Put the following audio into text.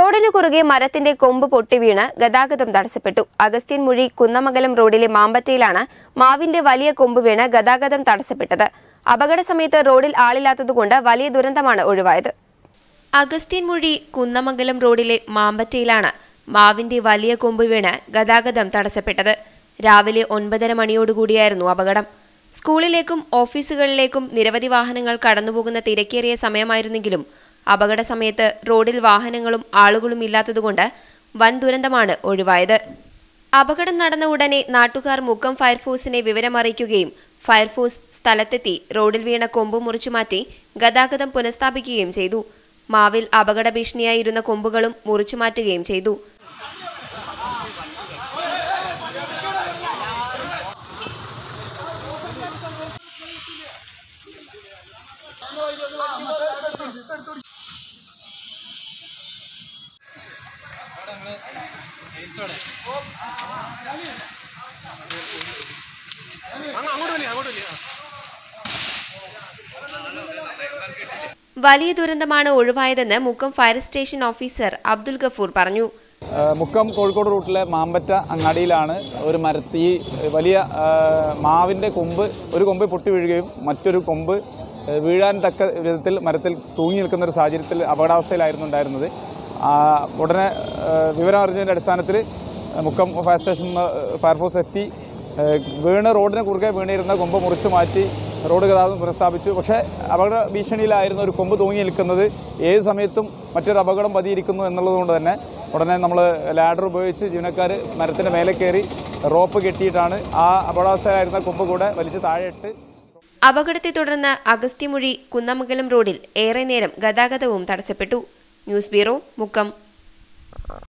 റോഡിനു കുറുകെ മരത്തിന്റെ കൊമ്പ് പൊട്ടിവീണ് ഗതാഗതം തടസ്സപ്പെട്ടു അഗസ്ത്യൻ മുഴി കുന്നമംഗലം റോഡിലെ മാമ്പറ്റയിലാണ് മാവിന്റെ വലിയ കൊമ്പ് വീണ് ഗതാഗതം തടസ്സപ്പെട്ടത് അപകട സമയത്ത് റോഡിൽ ആളില്ലാത്തതുകൊണ്ട് വലിയ ദുരന്തമാണ് ഒഴിവായത് അഗസ്ത്യൻ മുഴി കുന്നമംഗലം റോഡിലെ മാമ്പറ്റയിലാണ് മാവിന്റെ വലിയ കൊമ്പ് വീണ് ഗതാഗതം തടസ്സപ്പെട്ടത് രാവിലെ ഒൻപതര മണിയോടുകൂടിയായിരുന്നു അപകടം സ്കൂളിലേക്കും ഓഫീസുകളിലേക്കും നിരവധി വാഹനങ്ങൾ കടന്നുപോകുന്ന തിരക്കേറിയ സമയമായിരുന്നെങ്കിലും അപകട സമയത്ത് റോഡിൽ വാഹനങ്ങളും ആളുകളും ഇല്ലാത്തതുകൊണ്ട് വൻ ദുരന്തമാണ് ഒഴിവായത് അപകടം നടന്ന ഉടനെ നാട്ടുകാർ മുക്കം ഫയർഫോഴ്സിനെ വിവരമറിയിക്കുകയും ഫയർഫോഴ്സ് സ്ഥലത്തെത്തി റോഡിൽ വീണ കൊമ്പ് മുറിച്ചുമാറ്റി ഗതാഗതം പുനഃസ്ഥാപിക്കുകയും ചെയ്തു മാവിൽ അപകട ഭീഷണിയായിരുന്ന കൊമ്പുകളും മുറിച്ചുമാറ്റുകയും ചെയ്തു വലിയ ദുരന്തമാണ് ഒഴിവായതെന്ന് Mukkam fire station officer Abdul Gafoor പറഞ്ഞു ആ, മുക്കം കോഴിക്കോട് റൂട്ടിലെ മാമ്പറ്റ അങ്ങാടിയിലാണ് ഒരു മരത്തി വലിയ ആ, മാവിൻ്റെ കൊമ്പ് ഒരു കൊമ്പ് പൊട്ടി വീഴുകയും മറ്റൊരു കൊമ്പ് ആ, വീഴാൻ തക്ക വിധത്തിൽ മരത്തിൽ തൂങ്ങി നിൽക്കുന്ന ഒരു സാഹചര്യത്തിൽ അപകടാവസ്ഥയിലായിരുന്നു ഉണ്ടായിരുന്നത് ആ, ഉടനെ ആ, വിവരം അറിഞ്ഞതിൻ്റെ അടിസ്ഥാനത്തിൽ മുക്കം ഫയർ സ്റ്റേഷൻ ഫയർഫോഴ്സ് എത്തി ആ, വീണ് റോഡിന് കുറുകെ വീണിരുന്ന കൊമ്പ് മുറിച്ച് മാറ്റി റോഡ് ഗതാഗതം പുനഃസ്ഥാപിച്ചു പക്ഷേ അപകട ഭീഷണിയിലായിരുന്ന ഒരു കൊമ്പ് തൂങ്ങി നിൽക്കുന്നത് ഏത് സമയത്തും മറ്റൊരു അപകടം പതിയിരിക്കുന്നു എന്നുള്ളതുകൊണ്ട് തന്നെ ഉടനെ നമ്മൾ ലാഡർ ഉപയോഗിച്ച് ജീവനക്കാർ മരത്തിൻ്റെ മേലെ കയറി റോപ്പ് കെട്ടിയിട്ടാണ് ആ അപകടാവസ്ഥയിലായിരുന്ന കൊമ്പ് കൂടെ വലിച്ച് താഴെയിട്ട് അപകടത്തെ തുടർന്ന് അഗസ്ത്യമുഴി കുന്നമംഗലം റോഡിൽ ഏറെ നേരം ഗതാഗതവും തടസ്സപ്പെട്ടു ന്യൂസ് ബ്യൂറോ മുക്കം